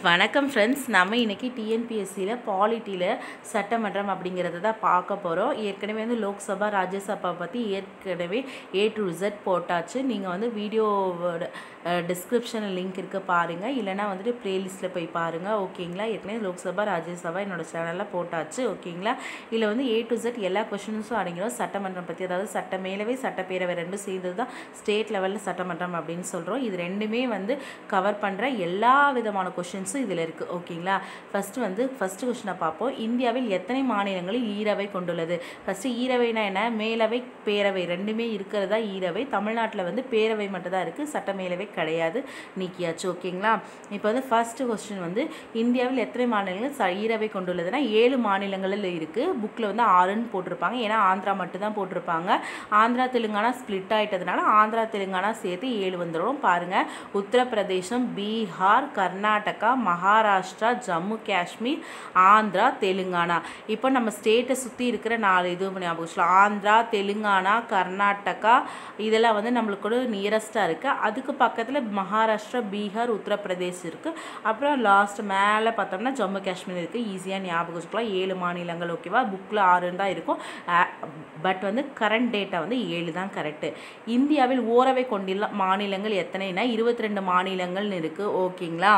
வணக்கம் ஃப்ரெண்ட்ஸ் நம்ம இன்றைக்கி டிஎன்பிஎஸ்சியில் பாலிட்டியில் சட்டமன்றம் அப்படிங்கிறத தான் பார்க்க போகிறோம் ஏற்கனவே வந்து லோக்சபா ராஜ்யசபா பற்றி ஏற்கனவே ஏ டு Z போட்டாச்சு நீங்கள் வந்து வீடியோவோட டிஸ்கிரிப்ஷனில் லிங்க் இருக்க பாருங்கள் இல்லைனா வந்துட்டு ப்ளேலிஸ்ட்டில் போய் பாருங்கள் ஓகேங்களா ஏற்கனவே லோக்சபா ராஜ்யசபா என்னோடய சேனலில் போட்டாச்சு ஓகேங்களா இதில் வந்து ஏ டு Z எல்லா கொஷின்ஸும் அடங்கிடும் சட்டமன்றம் பற்றி அதாவது சட்ட மேலவை சட்டப்பேரவை ரெண்டும் சேர்ந்தது தான் ஸ்டேட் லெவலில் சட்டமன்றம் அப்படின்னு சொல்கிறோம் இது ரெண்டுமே வந்து கவர் பண்ணுற எல்லா விதமான கொஷின்ஸும் இதில் இருக்குது ஓகேங்களா ஃபஸ்ட்டு வந்து ஃபஸ்ட்டு கொஷினை பார்ப்போம் இந்தியாவில் எத்தனை மாநிலங்களில் ஈரவை கொண்டுள்ளது ஃபஸ்ட்டு ஈரவைனா என்ன மேலவை பேரவை ரெண்டுமே இருக்கிறதா ஈரவை தமிழ்நாட்டில் வந்து பேரவை மட்டும் தான் இருக்குது சட்ட மேலவை கிடையாது நீக்கியாச்சு ஓகேங்களா இப்போ வந்து ஃபஸ்ட்டு கொஸ்டின் வந்து இந்தியாவில் எத்தனை மாநிலங்கள் ச ஈரவை கொண்டுள்ளதுன்னா ஏழு மாநிலங்களில் இருக்குது புக்கில் வந்து ஆறுன்னு போட்டிருப்பாங்க ஏன்னா ஆந்திரா மட்டும் தான் போட்டிருப்பாங்க ஆந்திரா தெலுங்கானா ஸ்ப்ளிட் ஆகிட்டதுனால ஆந்திரா தெலுங்கானா சேர்த்து ஏழு வந்துடும் பாருங்கள் உத்தரப்பிரதேசம் பீகார் கர்நாடகா மகாராஷ்டிரா ஜம்மு காஷ்மீர் ஆந்திரா தெலுங்கானா இப்போ நம்ம ஸ்டேட்டை சுற்றி இருக்கிற நாலு இது ஞாபகம் வச்சுக்கலாம் ஆந்திரா தெலுங்கானா கர்நாடகா இதெல்லாம் வந்து நம்மளுக்கு நியரஸ்ட்டாக இருக்குது அதுக்கு பக்கத்தில் மகாராஷ்டிரா பீகார் உத்தரப்பிரதேஷ் இருக்குது அப்புறம் லாஸ்ட் மேலே பார்த்தோம்னா ஜம்மு காஷ்மீர் இருக்குது ஈஸியாக ஞாபகம் வச்சுக்கலாம் ஏழு மாநிலங்கள் ஓகேவா புக்கில் ஆறுன்னு தான் இருக்கும் பட் வந்து கரண்ட் டேட்டா வந்து ஏழு தான் கரெக்டு இந்தியாவில் ஓரவை கொண்டுள்ள மாநிலங்கள் எத்தனைனா இருபத்தி ரெண்டு மாநிலங்கள்னு இருக்குது ஓகேங்களா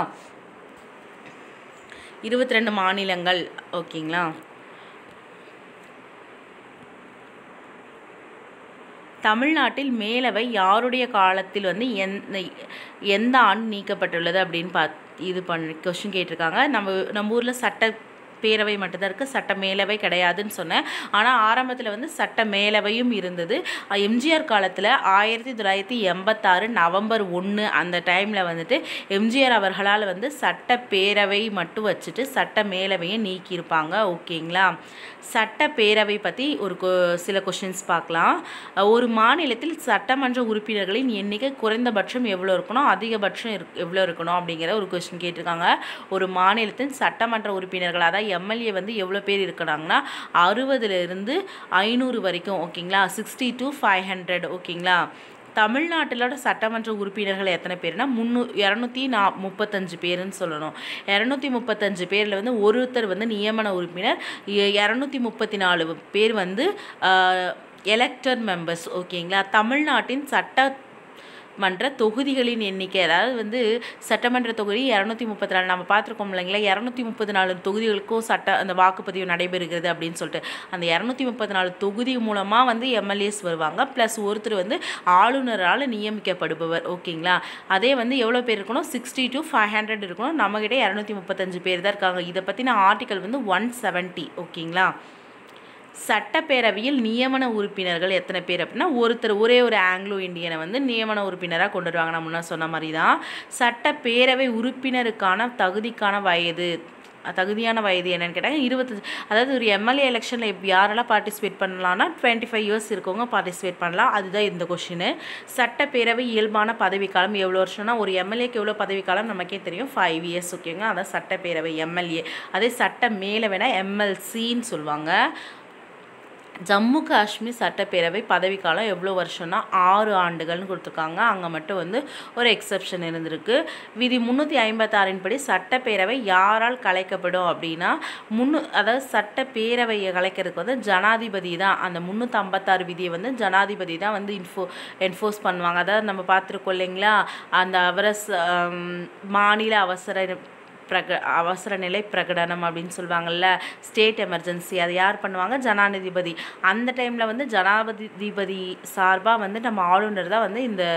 இருபத்தி ரெண்டு மாநிலங்கள் ஓகேங்களா தமிழ்நாட்டில் மேலவை யாருடைய காலத்தில் வந்து எந்த எந்த ஆண்டு நீக்கப்பட்டுள்ளது அப்படின்னு பாத் இது பண்ண கொஷின் கேட்டிருக்காங்க நம்ம நம்ம ஊரில் சட்ட பேரவை மட்டும்தான் இருக்குது சட்ட மேலவை கிடையாதுன்னு சொன்னேன் ஆனால் ஆரம்பத்தில் வந்து சட்ட மேலவையும் இருந்தது எம்ஜிஆர் காலத்தில் ஆயிரத்தி தொள்ளாயிரத்தி எண்பத்தாறு நவம்பர் ஒன்று அந்த டைமில் வந்துட்டு எம்ஜிஆர் அவர்களால் வந்து சட்ட பேரவை மட்டும் வச்சுட்டு சட்ட மேலவையை நீக்கியிருப்பாங்க ஓகேங்களா சட்ட பேரவை பற்றி ஒரு சில கொஷின்ஸ் பார்க்கலாம் ஒரு மாநிலத்தில் சட்டமன்ற உறுப்பினர்களின் எண்ணிக்கை குறைந்தபட்சம் எவ்வளோ இருக்கணும் அதிகபட்சம் இருக் எவ்வளோ இருக்கணும் அப்படிங்கிற ஒரு கொஷின் கேட்டிருக்காங்க ஒரு மாநிலத்தின் சட்டமன்ற உறுப்பினர்கள் அதாவது எம்எல்ஏ வந்து எவ்வளோ பேர் இருக்கிறாங்கன்னா அறுபதுலேருந்து ஐநூறு வரைக்கும் ஓகேங்களா சிக்ஸ்டி டு ஃபைவ் ஹண்ட்ரட் ஓகேங்களா தமிழ்நாட்டிலோட சட்டமன்ற உறுப்பினர்கள் எத்தனை பேர்னா முந்நூ இரநூத்தி நா முப்பத்தஞ்சு பேருன்னு சொல்லணும் இரநூத்தி முப்பத்தஞ்சு பேரில் வந்து ஒருத்தர் வந்து நியமன உறுப்பினர் இரநூத்தி முப்பத்தி நாலு பேர் வந்து எலெக்டட் மெம்பர்ஸ் ஓகேங்களா தமிழ்நாட்டின் சட்ட மன்ற தொகுதிகளின் எண்ணிக்கை அதாவது வந்து சட்டமன்ற தொகுதி இரநூத்தி முப்பத்தி நாலு நம்ம பார்த்துருக்கோம் இல்லைங்களா இரநூத்தி முப்பத்தி நாலு தொகுதிகளுக்கும் சட்ட அந்த வாக்குப்பதிவு நடைபெறுகிறது அப்படின்னு சொல்லிட்டு அந்த இரநூத்தி முப்பத்தி நாலு தொகுதி மூலமாக வந்து எம்எல்ஏஸ் வருவாங்க ப்ளஸ் ஒருத்தர் வந்து ஆளுநரால் நியமிக்கப்படுபவர் ஓகேங்களா அதே வந்து எவ்வளோ பேர் இருக்கணும் சிக்ஸ்டி டு ஃபைவ் ஹண்ட்ரட் இருக்கணும் நம்மக்கிட்ட இரநூத்தி முப்பத்தஞ்சு பேர் தான் இருக்காங்க இதை பற்றின ஆர்டிக்கல் வந்து ஒன் செவன்ட்டி ஓகேங்களா சட்டப்பேரவையில் நியமன உறுப்பினர்கள் எத்தனை பேர் அப்படின்னா ஒருத்தர் ஒரே ஒரு ஆங்கிலோ இந்தியனை வந்து நியமன உறுப்பினராக கொண்டு வருவாங்க நான் முன்னாடி சொன்ன மாதிரி தான் சட்டப்பேரவை உறுப்பினருக்கான தகுதிக்கான வயது தகுதியான வயது என்னென்னு கேட்டாங்க இருபத்தஞ்சு அதாவது ஒரு எம்எல்ஏ எலெக்ஷனில் இப்போ யாரெல்லாம் பார்ட்டிசிபேட் பண்ணலாம்னா டுவெண்ட்டி ஃபைவ் இயர்ஸ் இருக்கவங்க பார்ட்டிசிபேட் பண்ணலாம் அதுதான் இந்த கொஷின் சட்டப்பேரவை இயல்பான பதவிக்காலம் எவ்வளோ வருஷம்னா ஒரு எம்எல்ஏக்கு எவ்வளோ பதவிக்காலம் நமக்கே தெரியும் ஃபைவ் இயர்ஸ் ஓகேங்க அதான் சட்டப்பேரவை எம்எல்ஏ அதே சட்ட மேலே வேணால் எம்எல்சின்னு சொல்லுவாங்க ஜம்மு காஷ்மீர் சட்டப்பேரவை பதவிக்காலம் எவ்வளோ வருஷம்னா ஆறு ஆண்டுகள்னு கொடுத்துருக்காங்க அங்கே மட்டும் வந்து ஒரு எக்ஸப்ஷன் இருந்திருக்கு விதி முந்நூற்றி ஐம்பத்தாறின் படி சட்டப்பேரவை யாரால் கலைக்கப்படும் அப்படின்னா முன்னு அதாவது சட்டப்பேரவையை கலைக்கிறதுக்கு வந்து ஜனாதிபதி தான் அந்த முந்நூற்றி ஐம்பத்தாறு விதியை வந்து ஜனாதிபதி தான் வந்து இன்ஃபோ என்ஃபோர்ஸ் பண்ணுவாங்க அதாவது நம்ம பார்த்துருக்கோம் இல்லைங்களா அந்த அவரஸ் மாநில அவசர பிரக அவசர நிலை பிரகடனம் அப்படின்னு சொல்லுவாங்கள்ல ஸ்டேட் எமர்ஜென்சி அதை யார் பண்ணுவாங்க ஜனாதிபதி அந்த டைமில் வந்து ஜனாதிபதி சார்பாக வந்து நம்ம ஆளுநர் தான் வந்து இந்த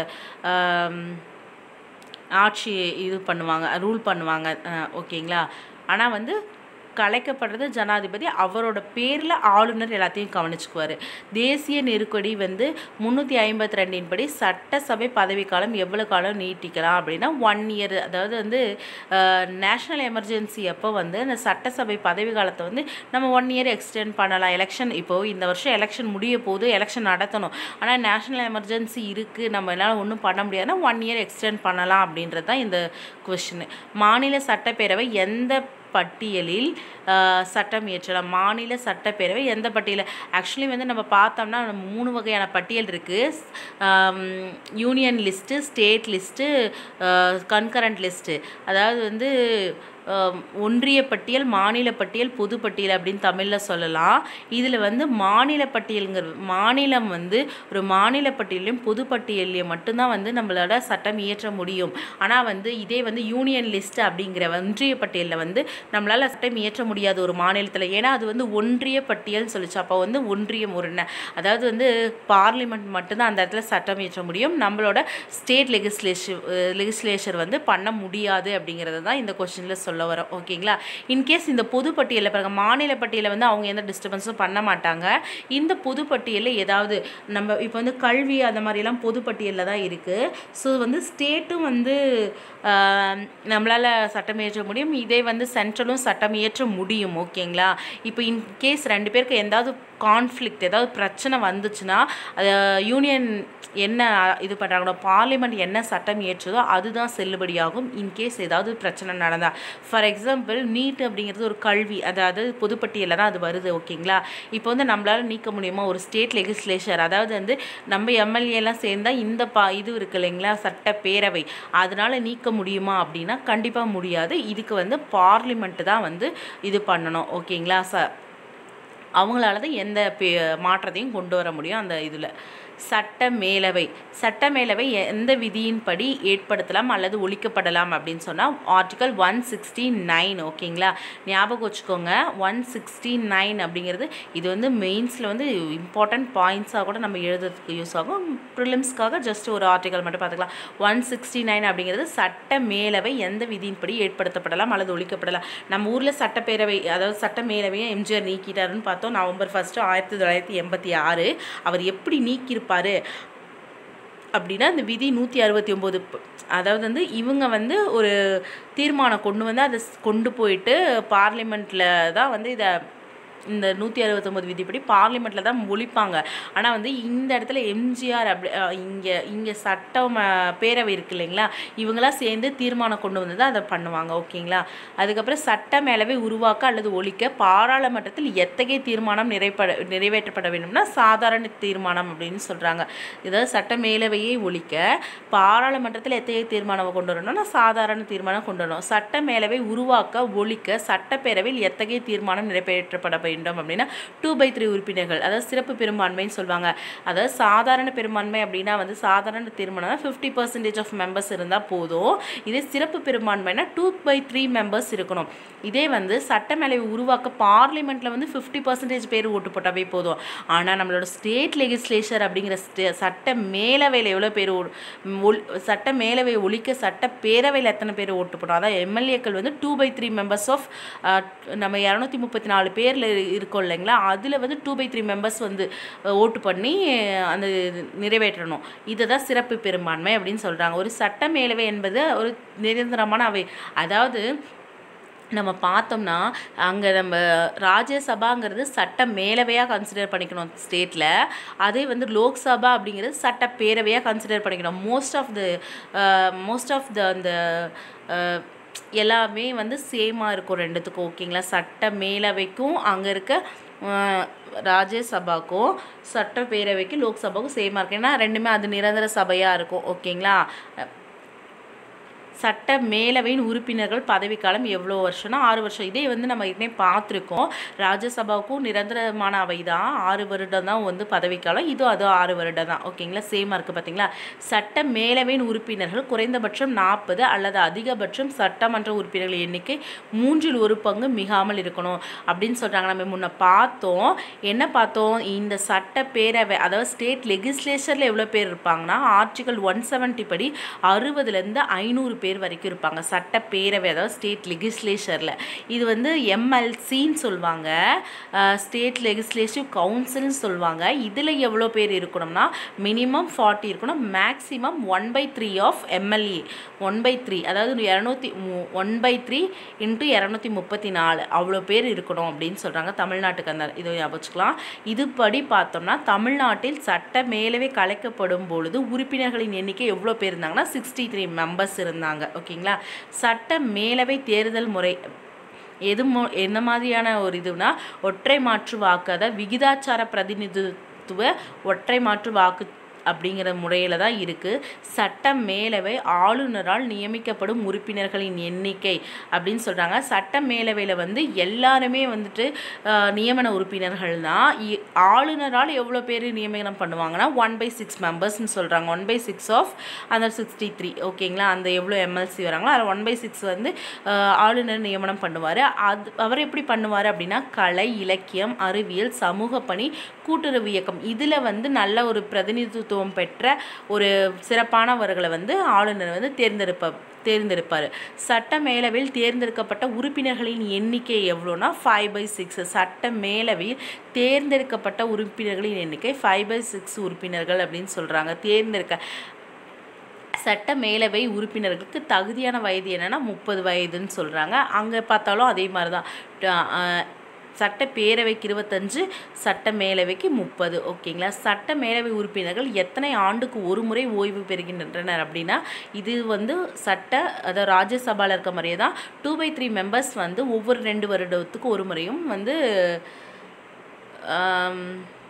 ஆட்சி இது பண்ணுவாங்க ரூல் பண்ணுவாங்க ஓகேங்களா ஆனால் வந்து கலைக்கப்படுறது ஜனாதிபதி அவரோட பேரில் ஆளுநர் எல்லாத்தையும் கவனிச்சுக்குவார் தேசிய நெருக்கடி வந்து முந்நூற்றி ஐம்பத்தி ரெண்டின் படி சட்டசபை பதவிக்காலம் எவ்வளோ காலம் நீட்டிக்கலாம் அப்படின்னா ஒன் இயர் அதாவது வந்து நேஷ்னல் எமர்ஜென்சி அப்போ வந்து அந்த சட்டசபை பதவி காலத்தை வந்து நம்ம ஒன் இயர் எக்ஸ்டெண்ட் பண்ணலாம் எலெக்ஷன் இப்போது இந்த வருஷம் எலெக்ஷன் முடிய போது எலெக்ஷன் நடத்தணும் ஆனால் நேஷ்னல் எமர்ஜென்சி இருக்குது நம்ம என்னால் ஒன்றும் பண்ண முடியாதுன்னா ஒன் இயர் எக்ஸ்டெண்ட் பண்ணலாம் அப்படின்றது தான் இந்த கொஷின் மாநில சட்டப்பேரவை எந்த பட்டியலில் சட்டம் இயற்றலாம் மாநில சட்டப்பேரவை எந்த பட்டியலில் ஆக்சுவலி வந்து நம்ம பார்த்தோம்னா நம்ம மூணு வகையான பட்டியல் இருக்குது union list state list concurrent list அதாவது வந்து அஹ், ஒன்றிய பட்டியல் மாநில பட்டியல் பொது பட்டியல் அப்படின்னு தமிழில் சொல்லலாம் இதில் வந்து மாநில பட்டியலுங்கிற மாநிலம் வந்து ஒரு மாநில பட்டியலையும் பொது பட்டியலையும் மட்டும்தான் வந்து நம்மளோட சட்டம் இயற்ற முடியும் ஆனால் வந்து இதே வந்து யூனியன் லிஸ்ட் அப்படிங்கிற ஒன்றிய பட்டியலில் வந்து நம்மளால் சட்டம் இயற்ற முடியாது ஒரு மாநிலத்தில் ஏன்னா அது வந்து ஒன்றிய பட்டியல்னு சொல்லிச்சு அப்போ வந்து ஒன்றியம் ஒரு ந- அதாவது வந்து பார்லிமெண்ட் மட்டும்தான் அந்த இடத்துல சட்டம் இயற்ற முடியும் நம்மளோட ஸ்டேட் லெகிஸ்லேஷன் லெகிஸ்லேச்சர் வந்து பண்ண முடியாது அப்படிங்கிறது தான் இந்த கொஸ்டினில் சொல்ல வரோம் ஓகேங்களா இன்கேஸ் இந்த பொது பட்டியலில் பாருங்க மாநில பட்டியலில் வந்து அவங்க எந்த டிஸ்டர்பன்ஸும் பண்ண மாட்டாங்க இந்த பொது பட்டியலில் ஏதாவது நம்ம இப்போ வந்து கல்வி அந்த மாதிரிலாம் பொது பட்டியலில் தான் இருக்குது ஸோ வந்து ஸ்டேட்டும் வந்து ஆஹ், நம்மளால் சட்டம் இயற்ற முடியும் இதே வந்து சென்ட்ரலும் சட்டம் இயற்ற முடியும் ஓகேங்களா இப்போ இன்கேஸ் ரெண்டு பேருக்கு எதாவது கான்ஃப்ளிக்ட் ஏதாவது பிரச்சனை வந்துச்சுன்னா அது யூனியன் என்ன இது பண்ணுறாங்களோ பார்லிமெண்ட் என்ன சட்டம் இயற்றுதோ அதுதான் செல்லுபடியாகும் இன்கேஸ் ஏதாவது பிரச்சனை நடந்தால் ஃபார் எக்ஸாம்பிள் நீட் அப்படிங்கிறது ஒரு கல்வி அதாவது பொதுப்பட்டியலில் தான் அது வருது ஓகேங்களா இப்போ வந்து நம்மளால் நீக்க முடியுமா ஒரு ஸ்டேட் லெகிஸ்லேச்சர் அதாவது வந்து நம்ம எம்எல்ஏலாம் சேர்ந்தால் இந்த பா இது இருக்கு இல்லைங்களா சட்டப்பேரவை அதனால் நீக்க முடியுமா அப்படின்னா கண்டிப்பாக முடியாது இதுக்கு வந்து பார்லிமெண்ட் தான் வந்து இது பண்ணணும் ஓகேங்களா ச அவங்களால தான் எந்த பே மாற்றத்தையும் கொண்டு வர முடியும் அந்த இதில் சட்ட மேலவை சட்ட மேலவை எந்த விதியின்படி ஏற்படுத்தலாம் அல்லது ஒழிக்கப்படலாம் அப்படின்னு சொன்னால் ஆர்டிகல் ஒன் சிக்ஸ்டி நைன் ஓகேங்களா ஞாபகம் வச்சுக்கோங்க ஒன் சிக்ஸ்டி நைன் அப்படிங்கிறது இது வந்து மெயின்ஸில் வந்து இம்பார்ட்டன்ட் பாயிண்ட்ஸாக கூட நம்ம எழுதுறதுக்கு யூஸ் ஆகும் ப்ரிலிம்ஸ்க்காக ஜஸ்ட் ஒரு ஆர்டிகல் மட்டும் பார்த்துக்கலாம் ஒன் சிக்ஸ்டி நைன் அப்படிங்கிறது சட்ட மேலவை எந்த விதியின்படி ஏற்படுத்தப்படலாம் அல்லது ஒழிக்கப்படலாம் நம்ம ஊரில் சட்டப்பேரவை அதாவது சட்ட மேலவையை எம்ஜிஆர் நீக்கிட்டாருன்னு பார்த்தோம் நவம்பர் ஃபஸ்ட்டு ஆயிரத்தி தொள்ளாயிரத்தி எண்பத்தி ஆறு அவர் எப்படி நீக்கியிருப்பார் அப்படின்னா இந்த விதி நூற்றி அறுபத்தி ஒம்பது அதாவது வந்து இவங்க வந்து ஒரு தீர்மானம் கொண்டு வந்து அதை ஸ்- கொண்டு போயிட்டு பார்லிமெண்ட்டில் தான் வந்து இதை இந்த நூற்றி அறுபத்தொம்பது விதிப்படி பார்லிமெண்ட்டில் தான் ஒழிப்பாங்க ஆனால் வந்து இந்த இடத்துல எம்ஜிஆர் அப்படி இங்கே இங்கே சட்டம் அஹ், பேரவை இருக்கு இல்லைங்களா இவங்களாம் சேர்ந்து தீர்மானம் கொண்டு வந்து தான் அதை பண்ணுவாங்க ஓகேங்களா அதுக்கப்புறம் சட்ட மேலவை உருவாக்க அல்லது ஒழிக்க பாராளுமன்றத்தில் எத்தகைய தீர்மானம் நிறைப்பட நிறைவேற்றப்பட வேண்டும்னா சாதாரண தீர்மானம் அப்படின்னு சொல்கிறாங்க இதாவது சட்ட மேலவையை ஒழிக்க பாராளுமன்றத்தில் எத்தகைய தீர்மானம் கொண்டு வரணும்னா சாதாரண தீர்மானம் கொண்டு வரணும் சட்ட மேலவை உருவாக்க ஒழிக்க சட்டப்பேரவையில் எத்தகைய தீர்மானம் நிறைவேற்றப்பட வேண்டும் அப்படின்னா டூ பை த்ரீ உறுப்பினர்கள் அதாவது சிறப்பு பெரும்பான்மைன்னு சொல்லுவாங்க அதாவது சாதாரண பெரும்பான்மை அப்படின்னா வந்து சாதாரண தீர்மானம் ஃபிஃப்டி பர்சன்டேஜ் ஆஃப் மெம்பர்ஸ் இருந்தால் போதும் இதே சிறப்பு பெரும்பான்மைனா டூ பை த்ரீ மெம்பர்ஸ் இருக்கணும் இதே வந்து சட்டமேலவை உருவாக்க பார்லிமெண்ட்டில் வந்து ஃபிஃப்டி பர்சன்டேஜ் பேர் ஓட்டு போட்டாவே போதும் ஆனால் நம்மளோட ஸ்டேட் லெகிஸ்லேச்சர் அப்படிங்கிற ஸ்டே சட்ட மேலவையில் எவ்வளோ பேர் ஓ- ஒல் சட்ட மேலவை ஒழிக்க சட்ட பேரவையில் எத்தனை பேர் ஓட்டு போட்டோம் அதான் எம்எல்ஏக்கள் வந்து two by three members of நம்ம இரநூத்தி முப்பத்தி நாலு பேரில் இருக்கோம் இல்லைங்களா அதில் வந்து டூ பை த்ரீ மெம்பர்ஸ் வந்து அஹ், ஓட்டு பண்ணி அஹ், அந்த இது நிறைவேற்றணும் இதை தான் சிறப்பு பெரும்பான்மை அப்படின்னு சொல்கிறாங்க ஒரு சட்ட மேலவை என்பது ஒரு நிரந்தரமான அவை அதாவது நம்ம பார்த்தோம்னா அங்கே நம்ம ராஜ்யசபாங்கிறது சட்ட மேலவையாக கன்சிடர் பண்ணிக்கணும் ஸ்டேட்டில் அதே வந்து லோக்சபா அப்படிங்கிறது சட்டப்பேரவையாக கன்சிடர் பண்ணிக்கணும் most of the most of the அந்த அஹ், எல்லாமே வந்து சேமாக இருக்கும் ரெண்டுத்துக்கும் ஓகேங்களா சட்ட மேலவைக்கும் அங்கே இருக்க அஹ், ராஜ்யசபாக்கும் சட்டப்பேரவைக்கு லோக்சபாவுக்கும் சேமாக இருக்கு ஏன்னா ரெண்டுமே அது நிரந்தர சபையாக இருக்கும் ஓகேங்களா சட்ட மேலவையின் உறுப்பினர்கள் பதவிக்காலம் எவ்வளோ வருஷம்னா ஆறு வருஷம் இதே வந்து நம்ம ஏற்கனவே பார்த்துருக்கோம் ராஜ்யசபாவுக்கும் நிரந்தரமான அவை தான் ஆறு வருடம் தான் வந்து பதவிக்காலம் இதுவும் அதுவும் ஆறு வருடம் தான் ஓகேங்களா சேமாக இருக்குது பார்த்தீங்களா சட்ட மேலவையின் உறுப்பினர்கள் குறைந்தபட்சம் நாற்பது அல்லது அதிகபட்சம் சட்டமன்ற உறுப்பினர்கள் எண்ணிக்கை மூன்றில் ஒரு பங்கு மிகாமல் இருக்கணும் அப்படின்னு சொல்கிறாங்க நம்ம முன்ன பார்த்தோம் என்ன பார்த்தோம் இந்த சட்ட பேரவை அதாவது ஸ்டேட் லெகிஸ்லேச்சரில் எவ்வளோ பேர் இருப்பாங்கன்னா ஆர்டிகல் ஒன் செவன்ட்டி படி அறுபதுலேருந்து ஐநூறு பேர் வரைக்கும் இருப்பாங்க சட்டப்பேரவை அதாவது ஸ்டேட் லெகிஸ்லேச்சரில் இது வந்து எம்எல்சின்னு சொல்லுவாங்க ஸ்டேட் லெகிஸ்லேட்டிவ் கவுன்சில்னு சொல்லுவாங்க இதில் எவ்வளோ பேர் இருக்கணும்னா மினிமம் ஃபார்ட்டி இருக்கணும் maximum one by three of MLA one by three அதாவது இரநூத்தி ஒன் பை த்ரீ இன்ட்டு இரநூத்தி முப்பத்தி நாலு அவ்வளோ பேர் இருக்கணும் அப்படின்னு சொல்கிறாங்க தமிழ்நாட்டுக்கு அந்த இதை ஞாபகம் வச்சுக்கலாம் இதுபடி பார்த்தோம்னா தமிழ்நாட்டில் சட்ட மேலவை கலைக்கப்படும் பொழுது உறுப்பினர்களின் எண்ணிக்கை எவ்வளோ பேர் இருந்தாங்கன்னா சிக்ஸ்டி த்ரீ மெம்பர்ஸ் இருந்தாங்க ஓகேங்களா சட்ட மேலவை தேர்தல் முறை எது மோ என்ன மாதிரியான ஒரு இதுனா ஒற்றை மாற்று வாக்கு அதாவது விகிதாச்சார பிரதிநிதித்துவ ஒற்றை மாற்று வாக்கு அப்படிங்கிற முறையில் தான் இருக்குது சட்ட மேலவை ஆளுநரால் நியமிக்கப்படும் உறுப்பினர்களின் எண்ணிக்கை அப்படின்னு சொல்கிறாங்க சட்ட மேலவையில் வந்து எல்லாருமே வந்துட்டு ஆஹ், நியமன உறுப்பினர்கள் தான் இ- ஆளுநரால் எவ்வளோ பேர் நியமனம் பண்ணுவாங்கன்னா ஒன் பை சிக்ஸ் மெம்பர்ஸ்னு சொல்கிறாங்க ஒன் பை சிக்ஸ் ஆஃப் அந்த சிக்ஸ்டி த்ரீ ஓகேங்களா அந்த எவ்வளோ எம்எல்சி வராங்களோ அதில் ஒன் பை சிக்ஸ் வந்து ஆஹ், ஆளுநர் நியமனம் பண்ணுவார் அது அவர் எப்படி பண்ணுவார் அப்படின்னா கலை இலக்கியம் அறிவியல் சமூக பணி கூட்டுறவு இயக்கம் இதில் வந்து நல்ல ஒரு பிரதிநிதித்துவம் பெற்ற ஒரு சிறப்பானவர்களை வந்து ஆளுநர் வந்து தேர்ந்தெடுப்ப தேர்ந்தெடுப்பார் சட்ட மேலவையில் தேர்ந்தெடுக்கப்பட்ட உறுப்பினர்களின் எண்ணிக்கை எவ்வளோனா ஃபைவ் பை சிக்ஸ் சட்ட மேலவையில் தேர்ந்தெடுக்கப்பட்ட உறுப்பினர்களின் எண்ணிக்கை ஃபைவ் பை சிக்ஸ் உறுப்பினர்கள் அப்படின்னு சொல்கிறாங்க தேர்ந்தெடுக்க சட்ட மேலவை உறுப்பினர்களுக்கு தகுதியான வயது என்னன்னா முப்பது வயதுன்னு சொல்கிறாங்க அங்கே பார்த்தாலும் அதே மாதிரி தான் சட்ட பேரவைக்கு இருபத்தஞ்சு சட்ட மேலவைக்கு முப்பது ஓகேங்களா சட்ட மேலவை உறுப்பினர்கள் எத்தனை ஆண்டுக்கு ஒரு முறை ஓய்வு பெறுகின்றனர் அப்படின்னா இது வந்து சட்ட அதாவது ராஜ்யசபாவில் இருக்க மாதிரியே தான் டூ பை த்ரீ மெம்பர்ஸ் வந்து ஒவ்வொரு ரெண்டு வருடத்துக்கு ஒரு முறையும் வந்து ஆம்,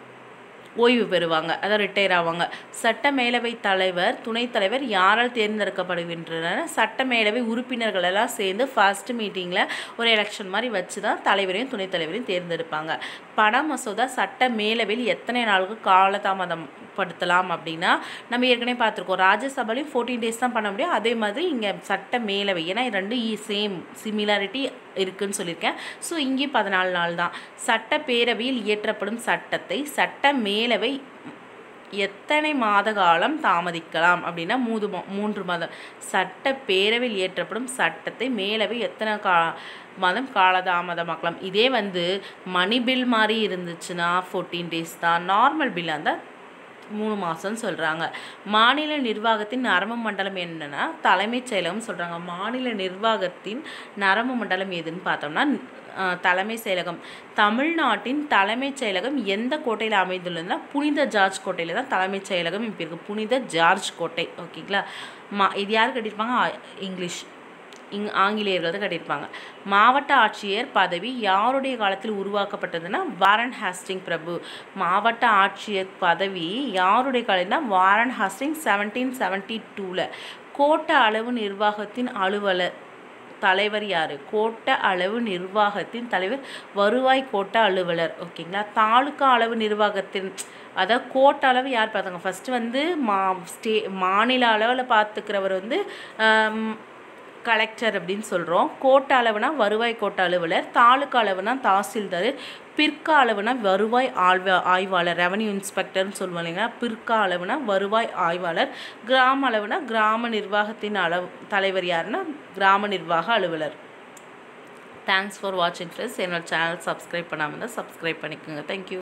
ஓய்வு பெறுவாங்க அதாவது ரிட்டையர் ஆவாங்க சட்ட மேலவை தலைவர் துணைத் தலைவர் யாரால் தேர்ந்தெடுக்கப்படுகின்றனர் சட்ட மேலவை உறுப்பினர்கள் எல்லாம் சேர்ந்து ஃபர்ஸ்ட் மீட்டிங்கில் ஒரு எலெக்ஷன் மாதிரி வச்சு தான் தலைவரையும் துணைத் தலைவரையும் தேர்ந்தெடுப்பாங்க பண மசோதா சட்ட மேலவையில் எத்தனை நாளுக்கு காலதாமதம் படுத்தலாம் அப்படின்னா நம்ம ஏற்கனவே பார்த்துருக்கோம் ராஜ்யசபாலையும் ஃபோர்டீன் டேஸ் தான் பண்ண முடியும் அதே மாதிரி இங்கே சட்ட மேலவை ஏன்னா இது ரெண்டும் சேம் சிமிலாரிட்டி இருக்குன்னு சொல்லியிருக்கேன் ஸோ இங்கேயும் பதினாலு நாள் தான் சட்டப்பேரவையில் இயற்றப்படும் சட்டத்தை சட்ட மேலவை எத்தனை மாத காலம் தாமதிக்கலாம் அப்படின்னா மூது மா- மூன்று மாதம் சட்டப்பேரவையில் இயற்றப்படும் சட்டத்தை மேலவை எத்தனை கா மாதம் காலதாமதமாக்கலாம் இதே வந்து மணி பில் மாதிரி இருந்துச்சுன்னா ஃபோர்டீன் டேஸ் தான் நார்மல் பில்லாக இருந்தால் மூணு மாதம்னு சொல்கிறாங்க மாநில நிர்வாகத்தின் நரம்பு மண்டலம் என்னன்னா தலைமைச் செயலகம் சொல்கிறாங்க மாநில நிர்வாகத்தின் நரம்பு மண்டலம் எதுன்னு பார்த்தோம்னா அஹ், தலைமை செயலகம் தமிழ்நாட்டின் தலைமைச் செயலகம் எந்த கோட்டையில் அமைந்துள்ளதுன்னா புனித ஜார்ஜ் கோட்டையில் தான் தலைமைச் செயலகம் இப்போ இருக்குது புனித ஜார்ஜ் கோட்டை ஓகேங்களா மா இது யார் கட்டியிருப்பாங்க ஆ- இங்கிலீஷ் இங் ஆங்கிலேயர்கள் தான் கட்டியிருப்பாங்க மாவட்ட ஆட்சியர் பதவி யாருடைய காலத்தில் உருவாக்கப்பட்டதுன்னா வாரன் ஹாஸ்டிங் பிரபு மாவட்ட ஆட்சியர் பதவி யாருடைய காலம்னா வாரன் ஹாஸ்டிங் செவன்டீன் செவன்ட்டி டூவில் கோட்ட அளவு நிர்வாகத்தின் அலுவலர் தலைவர் யார் கோட்ட அளவு நிர்வாகத்தின் தலைவர் வருவாய் கோட்ட அலுவலர் ஓகேங்களா தாலுகா அளவு நிர்வாகத்தின் அதாவது கோட்ட அளவு யார் பார்த்தாங்க ஃபஸ்ட்டு வந்து மா ஸ்டே மாநில அளவில் பார்த்துக்கிறவர் வந்து ஆம், கலெக்டர் அப்படின்னு சொல்கிறோம் கோட்ட அளவுனா வருவாய் கோட்ட அலுவலர் தாலுக்கா அளவுனா தாசில்தார் பிற்கா அளவுனா வருவாய் ஆழ்வ ஆய்வாளர் ரெவன்யூ இன்ஸ்பெக்டர்னு சொல்லுவோம் இல்லைங்களா பிற்கா அளவுனா வருவாய் ஆய்வாளர் கிராம அளவுனா கிராம நிர்வாகத்தின் அளவு தலைவர் யாருன்னா கிராம நிர்வாக அலுவலர் தேங்க்ஸ் ஃபார் வாட்சிங் ஃப்ரெண்ட்ஸ் என்னோட சேனல் சப்ஸ்கிரைப் பண்ணாமல் இருந்தால் சப்ஸ்கிரைப் பண்ணிக்கோங்க தேங்க்யூ